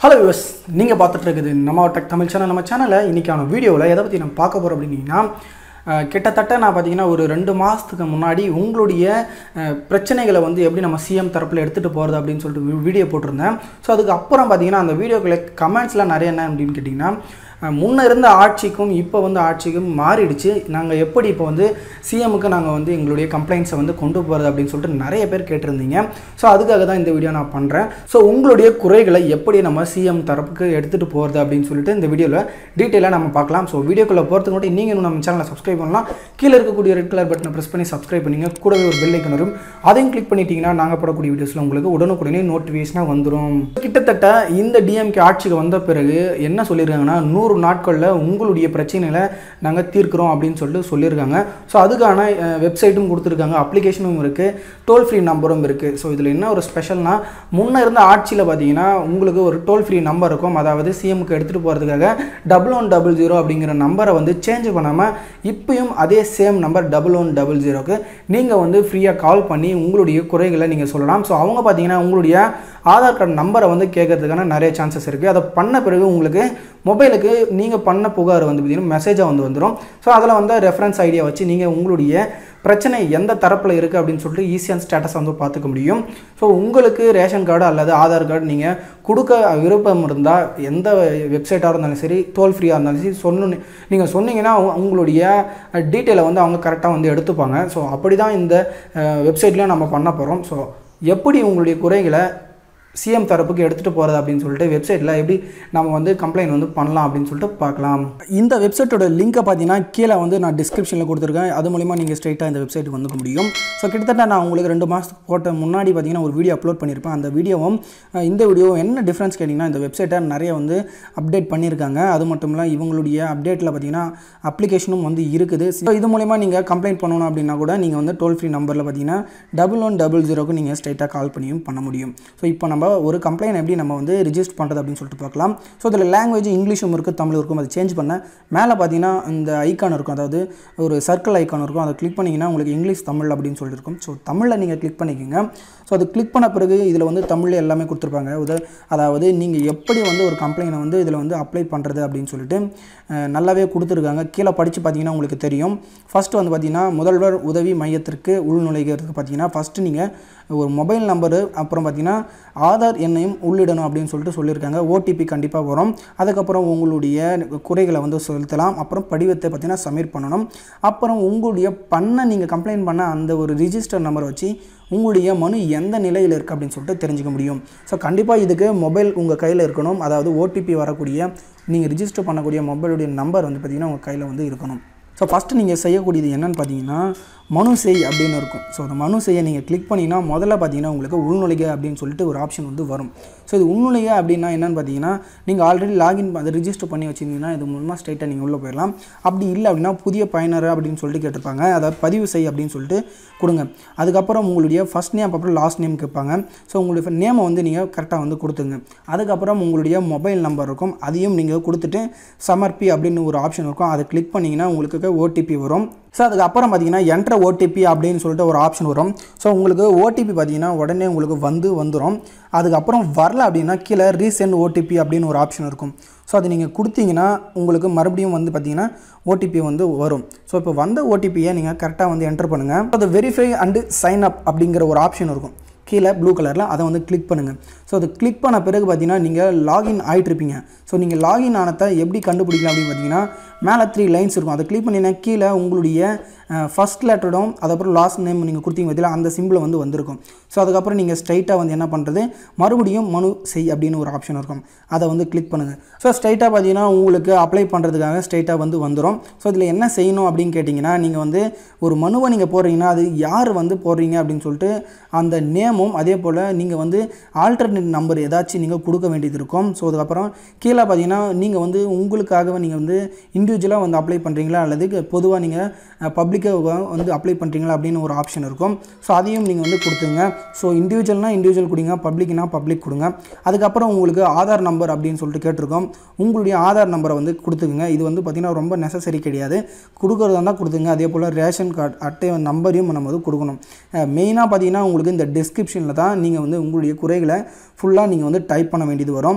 hello use நீங்கள் பார்த்துட்டு இருக்குது நம்ம டெக் தமிழ் சேனல் நம்ம சேனலில் இன்றைக்கான வீடியோவில் எதை பற்றி நம்ம பார்க்க போகிறோம் அப்படின்னீங்கன்னா அஹ், கிட்டத்தட்ட நான் பார்த்தீங்கன்னா ஒரு ரெண்டு மாதத்துக்கு முன்னாடி உங்களுடைய அஹ், பிரச்சனைகளை வந்து எப்படி நம்ம சிஎம் தரப்பில் எடுத்துகிட்டு போகிறது அப்படின்னு சொல்லிட்டு வி- வீடியோ போட்டிருந்தேன் ஸோ அதுக்கு அப்புறம் பார்த்தீங்கன்னா அந்த வீடியோக்களை கமெண்ட்ஸ்லாம் நிறைய என்ன அப்படின்னு கேட்டிங்கன்னா அஹ், முன்ன இருந்த ஆட்சிக்கும் இப்போ வந்து ஆட்சிக்கும் மாறிடுச்சு நாங்கள் எப்படி இப்போ வந்து சிஎம்முக்கு நாங்கள் வந்து எங்களுடைய கம்ப்ளைண்ட்ஸை வந்து கொண்டு போகிறது அப்படின்னு சொல்லிட்டு நிறைய பேர் கேட்டிருந்தீங்க ஸோ அதுக்காக தான் இந்த வீடியோ நான் பண்ணுறேன் ஸோ உங்களுடைய குறைகளை எப்படி நம்ம சிஎம் தரப்புக்கு எடுத்துகிட்டு போகிறது அப்படின்னு சொல்லிட்டு இந்த வீடியோவில் டீட்டெயிலாக நம்ம பார்க்கலாம் ஸோ வீடியோக்குள்ளே போகிறதுக்கு மட்டும் நீங்கள் இன்னும் நம்ம சேனலை சப்ஸ்கிரைப் பண்ணலாம் கீழே இருக்கக்கூடிய ரெட் கலர் பட்டனை ப்ரெஸ் பண்ணி சப்ஸ்கிரைப் பண்ணிங்க கூடவே ஒரு பெல் ஐக்கன் வரும் அதையும் கிளிக் பண்ணிட்டீங்கன்னா நாங்கள் போடக்கூடிய வீடியோஸில் உங்களுக்கு உடனுக்குடனே நோட்டிஃபிகேஷனாக வந்துடும் கிட்டத்தட்ட இந்த டிஎம்கே ஆட்சிக்கு வந்த பிறகு என்ன சொல்லியிருக்காங்கன்னா நூறு நாட்களில் உங்களுடைய பிரச்சனைகளை நாங்கள் தீர்க்கிறோம் அப்படின்னு சொல்லிட்டு சொல்லியிருக்காங்க ஸோ அதுக்கான வெப்சைட்டும் கொடுத்துருக்காங்க அப்ளிகேஷனும் இருக்குது டோல் ஃப்ரீ நம்பரும் இருக்குது ஸோ இதில் என்ன ஒரு ஸ்பெஷல்னா முன்ன இருந்த ஆட்சியில் பார்த்தீங்கன்னா உங்களுக்கு ஒரு டோல் ஃப்ரீ நம்பர் இருக்கும் அதாவது சிஎம்க்கு எடுத்துகிட்டு போகிறதுக்காக டபுள் ஒன் டபுள் ஜீரோ அப்படிங்கிற நம்பரை வந்து சேஞ்ச் பண்ணாமல் இப்பயும் அதே same number double one double ஜீரோக்கு நீங்கள் வந்து ஃப்ரீயாக கால் பண்ணி உங்களுடைய குறைகளை நீங்கள் சொல்லலாம் ஸோ அவங்க பார்த்தீங்கன்னா உங்களுடைய ஆதார் கார்டு நம்பரை வந்து கேட்கறதுக்கான நிறைய சான்சஸ் இருக்குது அதை பண்ண பிறகு உங்களுக்கு மொபைலுக்கு நீங்கள் பண்ண புகார் வந்து பார்த்தீங்கன்னா மெசேஜாக வந்து வந்துடும் ஸோ அதில் வந்து ரெஃபரன்ஸ் ஐடியா வச்சு நீங்கள் உங்களுடைய பிரச்சனை எந்த தரப்பில் இருக்குது அப்படின்னு சொல்லிட்டு ஈஸியான ஸ்டேட்டஸ் வந்து பார்த்துக்க முடியும் ஸோ உங்களுக்கு ரேஷன் கார்டு அல்லது ஆதார் கார்டு நீங்கள் கொடுக்க விருப்பம் இருந்தால் எந்த வெப்சைட்டாக இருந்தாலும் சரி டோல் ஃப்ரீயாக இருந்தாலும் சரி சொன்னு நீங்கள் சொன்னீங்கன்னா அவங்க- உங்களுடைய டீட்டெயிலை வந்து அவங்க கரெக்டாக வந்து எடுத்துப்பாங்க ஸோ அப்படி தான் இந்த வெப்சைட்லேயும் நம்ம பண்ண போகிறோம் ஸோ எப்படி உங்களுடைய குறைகளை சிஎம் தரப்புக்கு எடுத்துகிட்டு போகிறது அப்படின்னு சொல்லிட்டு வெப்சைட்டில் எப்படி நம்ம வந்து கம்ப்ளைண்ட் வந்து பண்ணலாம் அப்படின்னு சொல்லிட்டு பார்க்கலாம் இந்த வெப்சைட்டோட லிங்கை பார்த்தீங்கன்னா கீழே வந்து நான் டிஸ்கிரிப்ஷனில் கொடுத்துருக்கேன் அது மூலிமா நீங்கள் ஸ்ட்ரைட்டாக இந்த வெப்சைட்டுக்கு வந்துக்க முடியும் ஸோ கிட்டத்தட்ட நான் உங்களுக்கு ரெண்டு மாதத்துக்கு போட்ட முன்னாடி பார்த்தீங்கன்னா ஒரு வீடியோ அப்லோட் பண்ணியிருப்பேன் அந்த வீடியோவும் அஹ், இந்த வீடியோவும் என்ன டிஃப்ரென்ஸ் கேட்டிங்கன்னா இந்த வெப்சைட்டை நிறைய வந்து அப்டேட் பண்ணியிருக்காங்க அது மட்டும் இல்லை இவங்களுடைய அப்டேட்டில் பார்த்தீங்கன்னா அப்ளிகேஷனும் வந்து இருக்குது ஸோ இது மூலிமா நீங்கள் கம்ப்ளைண்ட் பண்ணணும் அப்படின்னா கூட நீங்கள் வந்து டோல் ஃப்ரீ நம்பரில் பார்த்தீங்கன்னா டபுள் ஒன் டபுள் ஜீரோக்கு நீங்கள் ஸ்ட்ரைட்டாக கால் பண்ணியும் பண்ண முடியும் ஸோ இப்போ நம்ம ஒரு கம்ப்ளைண்ட் எப்படி நம்ம வந்து ரிஜிஸ்டர் பண்ணுறது அப்படின்னு சொல்லிட்டு பார்க்கலாம் ஸோ இதில் லாங்குவேஜ் இங்கிலீஷும் இருக்குது தமிழும் இருக்கும் அதை சேஞ்ச் பண்ண மேலே பார்த்தீங்கன்னா இந்த ஐக்கான் இருக்கும் அதாவது ஒரு சர்க்கிள் ஐக்கான் இருக்கும் அதை கிளிக் பண்ணிங்கன்னா உங்களுக்கு இங்கிலீஷ் தமிழ் அப்படின்னு சொல்லிட்டு இருக்கும் ஸோ தமிழில் நீங்கள் கிளிக் பண்ணிக்கோங்க ஸோ அது கிளிக் பண்ண பிறகு இதில் வந்து தமிழில் எல்லாமே கொடுத்துருப்பாங்க உத அதாவது நீங்கள் எப்படி வந்து ஒரு கம்ப்ளைண்ட்டை வந்து இதில் வந்து அப்ளை பண்ணுறது அப்படின்னு சொல்லிட்டு அஹ், நல்லாவே கொடுத்துருக்காங்க கீழே படித்து பார்த்தீங்கன்னா உங்களுக்கு தெரியும் ஃபஸ்ட்டு வந்து பார்த்தீங்கன்னா முதல்வர் உதவி மையத்திற்கு உள்நுழைகிறதுக்கு பார்த்தீங்கன்னா ஃபஸ்ட்டு நீங்கள் ஒரு மொபைல் நம்பரு அப்புறம் பார்த்தீங்கன்னா ஆதார் எண்ணையும் உள்ளிடணும் அப்படின்னு சொல்லிட்டு சொல்லியிருக்காங்க ஓடிபி கண்டிப்பாக வரும் அதுக்கப்புறம் உங்களுடைய குறைகளை வந்து செலுத்தலாம் அப்புறம் படிவத்தை பார்த்தீங்கன்னா சப்மிட் பண்ணணும் அப்புறம் உங்களுடைய பண்ண நீங்கள் கம்ப்ளைண்ட் பண்ண அந்த ஒரு ரிஜிஸ்டர் நம்பரை வச்சு உங்களுடைய மனு எந்த நிலையில் இருக்குது அப்படின்னு சொல்லிட்டு தெரிஞ்சுக்க முடியும் ஸோ கண்டிப்பாக இதுக்கு மொபைல் உங்கள் கையில் இருக்கணும் அதாவது ஓடிபி வரக்கூடிய நீங்கள் ரிஜிஸ்டர் பண்ணக்கூடிய மொபைலுடைய நம்பர் வந்து பார்த்திங்கன்னா உங்கள் கையில் வந்து இருக்கணும் ஸோ ஃபஸ்ட்டு நீங்கள் செய்யக்கூடியது என்னன்னு பார்த்தீங்கன்னா மனு செய் அப்படின்னு இருக்கும் ஸோ அந்த மனு செய்ய நீங்கள் கிளிக் பண்ணிங்கன்னா முதல்ல பார்த்தீங்கன்னா உங்களுக்கு உள்நுழைக அப்படின்னு சொல்லிட்டு ஒரு ஆப்ஷன் வந்து வரும் ஸோ இது உள்நுழைக அப்படின்னா என்னன்னு பார்த்தீங்கன்னா நீங்கள் ஆல்ரெடி லாகின் அதை ரிஜிஸ்டர் பண்ணி வச்சிருந்தீங்கன்னா இது மூலமாக ஸ்ட்ரைட்டாக நீங்கள் உள்ளே போயிடலாம் அப்படி இல்லை அப்படின்னா புதிய பயனர் அப்படின்னு சொல்லிட்டு கேட்டிருப்பாங்க அதாவது பதிவு செய் அப்படின்னு சொல்லிட்டு கொடுங்க அதுக்கப்புறம் உங்களுடைய ஃபஸ்ட் நேம் அப்புறம் லாஸ்ட் நேம் கேட்பாங்க ஸோ உங்களுடைய நேமை வந்து நீங்கள் கரெக்டாக வந்து கொடுத்துங்க அதுக்கப்புறம் உங்களுடைய மொபைல் நம்பர் இருக்கும் அதையும் நீங்கள் கொடுத்துட்டு சமர்ப்பி அப்படின்னு ஒரு ஆப்ஷன் இருக்கும் அதை கிளிக் பண்ணிங்கன்னா உங்களுக்கு ஓடிபி வரும் ஸோ அதுக்கப்புறம் பார்த்தீங்கன்னா என்ட்ர ஓடிபி அப்படின்னு சொல்லிட்டு ஒரு ஆப்ஷன் வரும் ஸோ உங்களுக்கு ஓடிபி பார்த்தீங்கன்னா உடனே உங்களுக்கு வந்து வந்துடும் அதுக்கப்புறம் வரல அப்படின்னா கீழே ரீசெண்ட் ஓடிபி அப்படின்னு ஒரு ஆப்ஷன் இருக்கும் ஸோ அதை நீங்கள் கொடுத்தீங்கன்னா உங்களுக்கு மறுபடியும் வந்து பார்த்தீங்கன்னா ஓடிபி வந்து வரும் ஸோ இப்போ வந்த ஓடிபியை நீங்கள் கரெக்டாக வந்து என்டர் பண்ணுங்கள் அது வெரிஃபை அண்டு சைன் அப் அப்படிங்கிற ஒரு ஆப்ஷன் இருக்கும் கீழே ப்ளூ கலரில் அதை வந்து கிளிக் பண்ணுங்கள் ஸோ அது கிளிக் பண்ண பிறகு பார்த்தீங்கன்னா நீங்கள் லாகின் ஆகிட்ருப்பீங்க ஸோ நீங்கள் லாகின் ஆனதை எப்படி கண்டுபிடிக்கலாம் அப்படின்னு பார்த்தீங்கன்னா மேலே த்ரீ லைன்ஸ் இருக்கும் அதை கிளிக் பண்ணிங்கன்னா கீழே உங்களுடைய ஃபஸ்ட் லெட்டரும் அதுக்கப்புறம் லாஸ்ட் நேம் நீங்கள் கொடுத்தீங்க பார்த்தீங்களா அந்த சிம்பிள் வந்து வந்திருக்கும் ஸோ அதுக்கப்புறம் நீங்கள் ஸ்ட்ரைட்டாக வந்து என்ன பண்ணுறது மறுபடியும் மனு செய் அப்படின்னு ஒரு ஆப்ஷன் இருக்கும் அதை வந்து கிளிக் பண்ணுங்கள் ஸோ ஸ்ட்ரைட்டாக பார்த்தீங்கன்னா உங்களுக்கு அப்ளை பண்ணுறதுக்காக ஸ்ட்ரைட்டாக வந்து வந்துடும் ஸோ இதில் என்ன செய்யணும் அப்படின்னு கேட்டிங்கன்னா நீங்கள் வந்து ஒரு மனுவை நீங்கள் போடுறீங்கன்னா அது யார் வந்து போடுறீங்க அப்படின்னு சொல்லிட்டு அந்த நேமும் அதே போல் நீங்கள் வந்து ஆல்டர்னேட் நம்பர் ஏதாச்சும் நீங்கள் கொடுக்க வேண்டியது இருக்கும் ஸோ அதுக்கப்புறம் கீழே பார்த்தீங்கன்னா நீங்கள் வந்து உங்களுக்காக நீங்கள் வந்து இண்டிவிஜுவலாக வந்து அப்ளை பண்ணுறீங்களா அல்லது பொதுவாக நீங்கள் பப்ளிக்காக வந்து அப்ளை பண்ணுறீங்களா அப்படின்னு ஒரு ஆப்ஷன் இருக்கும் ஸோ அதையும் நீங்கள் வந்து கொடுத்துங்க ஸோ இண்டிவிஜுவல்னா இண்டிவிஜுவல் கொடுங்க பப்ளிக்னா பப்ளிக் கொடுங்க அதுக்கப்புறம் உங்களுக்கு ஆதார் நம்பர் அப்படின்னு சொல்லிட்டு கேட்டிருக்கோம் உங்களுடைய ஆதார் நம்பரை வந்து கொடுத்துக்குங்க இது வந்து பார்த்திங்கன்னா ரொம்ப நெசசரி கிடையாது கொடுக்குறதா இருந்தால் கொடுத்துங்க அதே போல் ரேஷன் கார்டு அட்டை நம்பரையும் நம்ம வந்து கொடுக்கணும் மெயினாக பார்த்தீங்கன்னா உங்களுக்கு இந்த டிஸ்கிரிப்ஷனில் தான் நீங்கள் வந்து உங்களுடைய குறைகளை ஃபுல்லாக நீங்கள் வந்து டைப் பண்ண வேண்டியது வரும்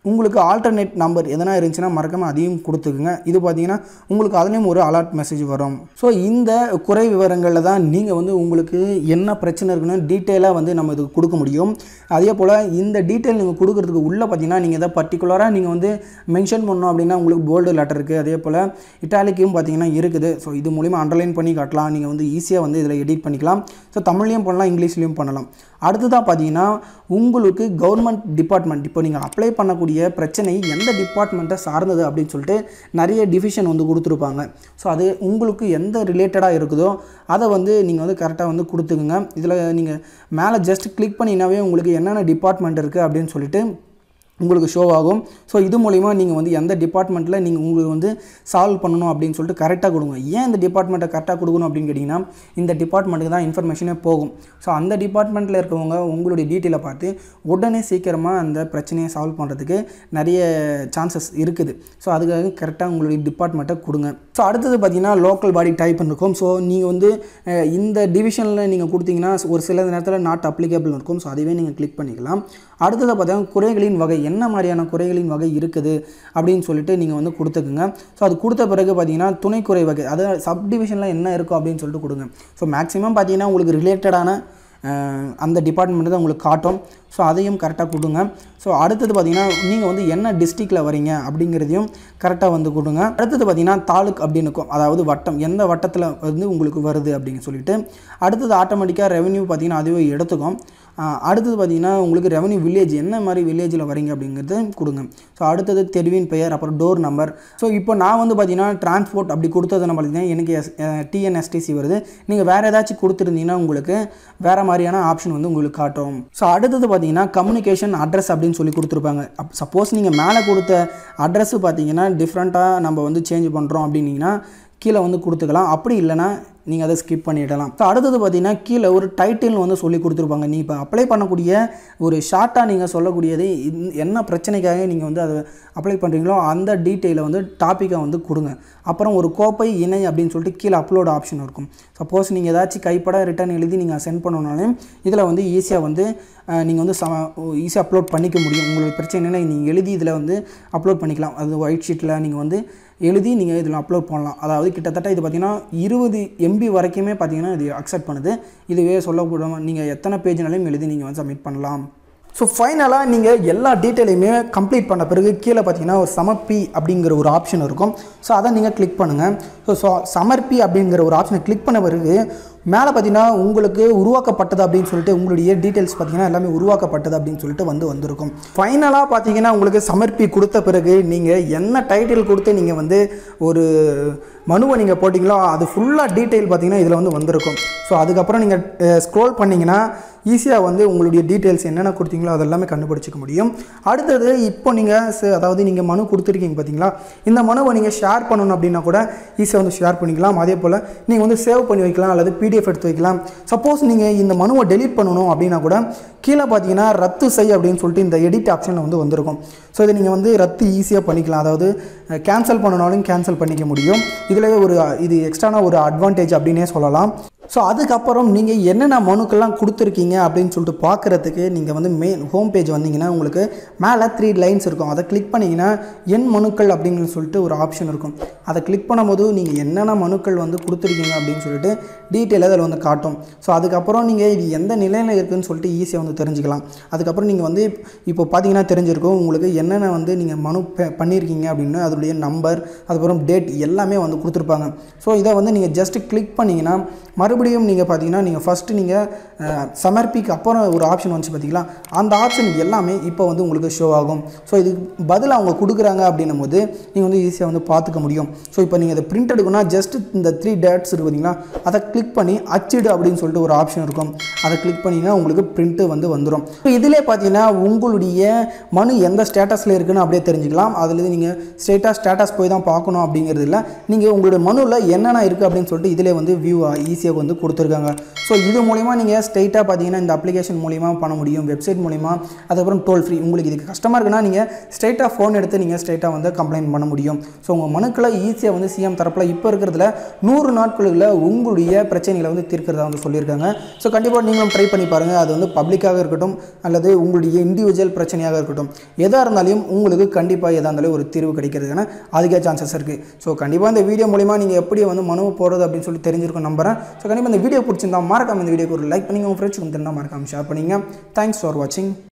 உங்களுக்கு ஆல்டர்னேட் நம்பர் எதனா இருந்துச்சுன்னா மறக்காமல் அதையும் கொடுத்துக்குங்க இது பார்த்தீங்கன்னா உங்களுக்கு அதுலேயும் ஒரு அலர்ட் மெசேஜ் வரும் ஸோ இந்த குறை விவரங்களில் தான் நீங்கள் வந்து உங்களுக்கு என்ன பிரச்சனை இருக்குன்னு டீட்டெயிலாக வந்து நம்ம இதுக்கு கொடுக்க முடியும் அதே போல் இந்த டீட்டெயில் நீங்கள் கொடுக்குறதுக்கு உள்ளே பார்த்தீங்கன்னா நீங்கள் எதாவது பர்டிகுலராக நீங்கள் வந்து மென்ஷன் பண்ணோம் அப்படின்னா உங்களுக்கு போல்டு லெட்டர் இருக்குது அதே போல் இட்டாலிக்கும் பார்த்தீங்கன்னா இருக்குது ஸோ இது மூலிமா அண்டர்லைன் பண்ணி காட்டலாம் நீங்கள் வந்து ஈஸியாக வந்து இதில் எடிட் பண்ணிக்கலாம் ஸோ தமிழ்லையும் பண்ணலாம் இங்கிலீஷ்லேயும் பண்ணலாம் அடுத்ததாக பார்த்தீங்கன்னா உங்களுக்கு கவர்மெண்ட் டிபார்ட்மெண்ட் இப்போ நீங்கள் அப்ளை பண்ணக்கூடிய பிரச்சனை எந்த டிபார்ட்மெண்ட்டை சார்ந்தது அப்படின்னு சொல்லிட்டு நிறைய டிவிஷன் வந்து கொடுத்துருப்பாங்க ஸோ அது உங்களுக்கு எந்த ரிலேட்டடாக இருக்குதோ அதை வந்து நீங்கள் வந்து கரெக்டாக வந்து கொடுத்துக்குங்க இதில் நீங்கள் மேலே ஜஸ்ட் கிளிக் பண்ணினாவே உங்களுக்கு என்னென்ன டிபார்ட்மெண்ட் இருக்குது அப்படின்னு சொல்லிட்டு உங்களுக்கு ஷோ ஆகும் ஸோ இது மூலிமா நீங்கள் வந்து எந்த டிபார்ட்மெண்ட்டில் நீங்கள் உங்களுக்கு வந்து சால்வ் பண்ணணும் அப்படின்னு சொல்லிட்டு கரெக்டாக கொடுங்க ஏன் இந்த டிபார்ட்மெண்ட்டை கரெக்டாக கொடுக்கணும் அப்படின்னு கேட்டிங்கன்னா இந்த டிபார்ட்மெண்ட்டுக்கு தான் இன்ஃபர்மேஷனே போகும் ஸோ அந்த டிபார்ட்மெண்ட்டில் இருக்கவங்க உங்களுடைய டீட்டெயிலை பார்த்து உடனே சீக்கிரமாக அந்த பிரச்சனையை சால்வ் பண்ணுறதுக்கு நிறைய சான்சஸ் இருக்குது ஸோ அதுக்காக கரெக்டாக உங்களுடைய டிபார்ட்மெண்ட்டை கொடுங்க ஸோ அடுத்தது பார்த்தீங்கன்னா லோக்கல் பாடி டைப் இருக்கும் ஸோ நீங்கள் வந்து அஹ், இந்த டிவிஷனில் நீங்கள் கொடுத்தீங்கன்னா ஒரு சில நேரத்தில் நாட் அப்ளிகேபிள் இருக்கும் ஸோ அதுவே நீங்கள் கிளிக் பண்ணிக்கலாம் அடுத்தது பார்த்தீங்கன்னா குறைகளின் வகை என்ன மாதிரியான குறைகளின் வகை இருக்குது அப்படின்னு சொல்லிட்டு நீங்கள் வந்து கொடுத்துக்குங்க ஸோ அது கொடுத்த பிறகு பார்த்தீங்கன்னா துணைக்குறை வகை அதாவது சப் டிவிஷனில் என்ன இருக்கும் அப்படின்னு சொல்லிட்டு கொடுங்க ஸோ மேக்ஸிமம் பார்த்தீங்கன்னா உங்களுக்கு ரிலேட்டடான அஹ், அந்த டிபார்ட்மெண்ட் தான் உங்களுக்கு காட்டும் ஸோ அதையும் கரெக்டாக கொடுங்க ஸோ அடுத்தது பார்த்தீங்கன்னா நீங்கள் வந்து என்ன டிஸ்ட்ரிக்டில் வரீங்க அப்படிங்கிறதையும் கரெக்டாக வந்து கொடுங்க அடுத்தது பார்த்தீங்கன்னா தாலுக் அப்படின்னு இருக்கும் அதாவது வட்டம் எந்த வட்டத்தில் வந்து உங்களுக்கு வருது அப்படின்னு சொல்லிட்டு அடுத்தது ஆட்டோமேட்டிக்காக ரெவென்யூ பார்த்தீங்கன்னா அதுவே எடுத்துக்கும் ஆஹ் அடுத்தது பார்த்தீங்கன்னா உங்களுக்கு ரெவன்யூ வில்லேஜ் என்ன மாதிரி வில்லேஜில் வரீங்க அப்படிங்கிறது கொடுங்க ஸோ அடுத்தது தெருவின் பெயர் அப்புறம் டோர் நம்பர் ஸோ இப்போ நான் வந்து பார்த்தீங்கன்னா டிரான்ஸ்போர்ட் அப்படி கொடுத்ததுன்னு பார்த்தீங்கன்னா எனக்கு எஸ் டிஎன்எஸ்டிசி வருது நீங்கள் வேறு ஏதாச்சும் கொடுத்துருந்தீங்கன்னா உங்களுக்கு வேறு மாதிரியான ஆப்ஷன் வந்து உங்களுக்கு காட்டும் ஸோ அடுத்தது பார்த்தீங்கன்னா கம்யூனிகேஷன் அட்ரஸ் அப்படின்னு சொல்லி கொடுத்துருப்பாங்க அப் சப்போஸ் நீங்கள் மேலே கொடுத்த அட்ரஸ் பார்த்தீங்கன்னா டிஃப்ரெண்ட்டாக நம்ம வந்து சேஞ்ச் பண்ணுறோம் அப்படின்னீங்கன்னா கீழே வந்து கொடுத்துக்கலாம் அப்படி இல்லைன்னா நீங்கள் அதை ஸ்கிப் பண்ணிடலாம் ஸோ அடுத்தது பார்த்தீங்கன்னா கீழே ஒரு டைட்டில் வந்து சொல்லி கொடுத்துருப்பாங்க நீ இப்போ அப்ளை பண்ணக்கூடிய ஒரு ஷார்ட்டாக நீங்கள் சொல்லக்கூடியது இந்த- என்ன பிரச்சனைக்காக நீங்கள் வந்து அதை அப்ளை பண்ணுறீங்களோ அந்த டீட்டெயிலை வந்து டாப்பிக்கை வந்து கொடுங்க அப்புறம் ஒரு கோப்பை இணை அப்படின்னு சொல்லிட்டு கீழே அப்லோட் ஆப்ஷன் இருக்கும் சப்போஸ் நீங்கள் ஏதாச்சும் கைப்பட ரிட்டர்ன் எழுதி நீங்கள் சென்ட் பண்ணணுனாலும் இதில் வந்து ஈஸியாக வந்து நீங்கள் வந்து சம ஈஸியாக அப்லோட் பண்ணிக்க முடியும் உங்களுக்கு பிரச்சனைனா நீங்கள் எழுதி இதில் வந்து அப்லோட் பண்ணிக்கலாம் அது ஒயிட் ஷீட்டில் நீங்கள் வந்து எழுதி நீங்கள் இதில் அப்லோட் பண்ணலாம் அதாவது கிட்டத்தட்ட இது பார்த்தீங்கன்னா இருபது எம்பி வரைக்குமே பார்த்தீங்கன்னா இது அக்செப்ட் பண்ணுது இதுவே சொல்லக்கூடாமல் நீங்கள் எத்தனை பேஜ்னாலையும் எழுதி நீங்கள் வந்து சப்மிட் பண்ணலாம் ஸோ ஃபைனலாக நீங்கள் எல்லா டீட்டெயிலையுமே கம்ப்ளீட் பண்ண பிறகு கீழே பார்த்தீங்கன்னா ஒரு சமர்ப்பி அப்படிங்கிற ஒரு ஆப்ஷன் இருக்கும் ஸோ அதை நீங்கள் கிளிக் பண்ணுங்கள் ஸோ ஸோ சமர்ப்பி அப்படிங்கிற ஒரு ஆப்ஷனை கிளிக் பண்ண பிறகு மேலே பார்த்தீங்கன்னா உங்களுக்கு உருவாக்கப்பட்டது அப்படின்னு சொல்லிட்டு உங்களுடைய டீட்டெயில்ஸ் பார்த்தீங்கன்னா எல்லாமே உருவாக்கப்பட்டது அப்படின்னு சொல்லிட்டு வந்து வந்திருக்கும் ஃபைனலாக பார்த்தீங்கன்னா உங்களுக்கு சமர்ப்பி கொடுத்த பிறகு நீங்கள் என்ன டைட்டில் கொடுத்து நீங்கள் வந்து ஒரு மனுவை நீங்கள் போட்டிங்களோ அது ஃபுல்லாக டீட்டெயில் பார்த்தீங்கன்னா இதில் வந்து வந்திருக்கும் ஸோ அதுக்கப்புறம் நீங்கள் ஸ்க்ரோல் பண்ணிங்கன்னா ஈஸியாக வந்து உங்களுடைய டீட்டெயில்ஸ் என்னென்ன கொடுத்தீங்களோ அதெல்லாமே கண்டுபிடிச்சிக்க முடியும் அடுத்தது இப்போ நீங்கள் அதாவது நீங்கள் மனு கொடுத்துருக்கீங்க பார்த்தீங்களா இந்த மனுவை நீங்கள் ஷேர் பண்ணணும் அப்படின்னா கூட ஈஸியாக வந்து ஷேர் பண்ணிக்கலாம் அதே போல் நீங்கள் வந்து சேவ் பண்ணி வைக்கலாம் அல்லது பிடிஎஃப் எடுத்து வைக்கலாம் சப்போஸ் நீங்கள் இந்த மனுவை டெலீட் பண்ணணும் அப்படின்னா கூட கீழே பார்த்தீங்கன்னா ரத்து செய் அப்படின்னு சொல்லிட்டு இந்த எடிட் ஆப்ஷனில் வந்து வந்திருக்கும் ஸோ இதை நீங்கள் வந்து ரத்து ஈஸியாக பண்ணிக்கலாம் அதாவது கேன்சல் பண்ணனாலும் கேன்சல் பண்ணிக்க முடியும் இதில் ஒரு இது எக்ஸ்ட்ரான ஒரு அட்வான்டேஜ் அப்படின்னே சொல்லலாம் ஸோ அதுக்கப்புறம் நீங்கள் என்னென்ன மனுக்கெல்லாம் கொடுத்துருக்கீங்க அப்படின்னு சொல்லிட்டு பார்க்குறதுக்கு நீங்கள் வந்து மெயின் ஹோம் பேஜ் வந்தீங்கன்னா உங்களுக்கு மேலே த்ரீ லைன்ஸ் இருக்கும் அதை கிளிக் பண்ணிங்கன்னா என் மனுக்கள் அப்படின்னு சொல்லிட்டு ஒரு ஆப்ஷன் இருக்கும் அதை கிளிக் பண்ணும்போது நீங்கள் என்னென்ன மனுக்கள் வந்து கொடுத்துருக்கீங்க அப்படின்னு சொல்லிட்டு டீட்டெயில் அதில் வந்து காட்டும் ஸோ அதுக்கப்புறம் நீங்கள் இது எந்த நிலையில் இருக்குதுன்னு சொல்லிட்டு ஈஸியாக வந்து தெரிஞ்சுக்கலாம் அதுக்கப்புறம் நீங்கள் வந்து இப்போ பார்த்தீங்கன்னா தெரிஞ்சிருக்கும் உங்களுக்கு என்னென்ன வந்து நீங்கள் மனு ப- பண்ணியிருக்கீங்க அப்படின்னு அதனுடைய நம்பர் அதுக்கப்புறம் டேட் எல்லாமே வந்து கொடுத்துருப்பாங்க ஸோ இதை வந்து நீங்கள் ஜஸ்ட் கிளிக் பண்ணிங்கன்னா மறுபடியும் நீங்கள் பார்த்தீங்கன்னா நீங்கள் ஃபஸ்ட்டு நீங்கள் சமர்ப்பிக்கு அப்புறம் ஒரு ஆப்ஷன் வந்துச்சு பார்த்தீங்களா அந்த ஆப்ஷன் எல்லாமே இப்போ வந்து உங்களுக்கு ஷோ ஆகும் ஸோ இதுக்கு பதில் அவங்க கொடுக்குறாங்க அப்படின்னும் போது நீங்கள் வந்து ஈஸியாக வந்து பார்த்துக்க முடியும் ஸோ இப்போ நீங்கள் அதை பிரிண்ட் எடுக்கணும்னா ஜஸ்ட் இந்த த்ரீ டேட்ஸ் இருக்கு பார்த்தீங்களா அதை கிளிக் பண்ணி அச்சிடு அப்படின்னு சொல்லிட்டு ஒரு ஆப்ஷன் இருக்கும் அதை கிளிக் பண்ணிங்கன்னா உங்களுக்கு பிரிண்ட்டு வந்து வந்துடும் ஸோ இதிலே பார்த்தீங்கன்னா உங்களுடைய மனு எந்த ஸ்டேட்டஸில் இருக்குன்னு அப்படியே தெரிஞ்சுக்கலாம் அதில் நீங்கள் ஸ்ட்ரெயிட்டாக ஸ்டேட்டஸ் போய் தான் பார்க்கணும் அப்படிங்கிறது இல்லை நீங்கள் உங்களுடைய மனுவில் என்னென்ன இருக்குது அப்படின்னு சொல்லிட்டு இதிலே வந்து வியூ ஈஸியாக வந்து கொடுத்துருக்காங்க ஸோ இது மூலிமா நீங்கள் ஸ்ட்ரெயிட்டாக பார்த்தீங்கன்னா இந்த அப்ளிகேஷன் மூலிமா பண்ண முடியும் வெப்சைட் மூலிமா அதுக்கப்புறம் டோல் ஃப்ரீ உங்களுக்கு இதுக்கு கஷ்டமாக இருக்குன்னா நீங்கள் ஸ்ட்ரெயிட்டாக ஃபோன் எடுத்து நீங்கள் ஸ்ட்ரெயிட்டாக வந்து கம்ப்ளைண்ட் பண்ண முடியும் ஸோ உங்கள் மனுக்களை ஈஸியாக வந்து சிஎம் தரப்பில் இப்போ இருக்கிறதுல நூறு நாட்களுக்குள்ள உங்களுடைய பிரச்சனை பிரச்சனைகளை வந்து தீர்க்கிறதா வந்து சொல்லியிருக்காங்க ஸோ கண்டிப்பாக நீங்களும் ட்ரை பண்ணி பாருங்கள் அது வந்து பப்ளிக்காக இருக்கட்டும் அல்லது உங்களுடைய இண்டிவிஜுவல் பிரச்சனையாக இருக்கட்டும் எதாக இருந்தாலும் உங்களுக்கு கண்டிப்பாக எதாக இருந்தாலும் ஒரு தீர்வு கிடைக்கிறதுக்கான அதிக சான்சஸ் இருக்குது ஸோ கண்டிப்பாக இந்த வீடியோ மூலிமா நீங்கள் எப்படி வந்து மனு போடுறது அப்படின்னு சொல்லி தெரிஞ்சிருக்கும் நம்புறேன் ஸோ கண்டிப்பாக இந்த வீடியோ பிடிச்சிருந்தா மறக்காம இந்த வீடியோக்கு ஒரு லைக் பண்ணி உங்கள் ஃப்ரெண்ட்ஸுக்கு தெரிந்தால் மறக்காம ஷேர் பண்ணிங்க தேங்க்ஸ் ஃபார் வாட்சிங்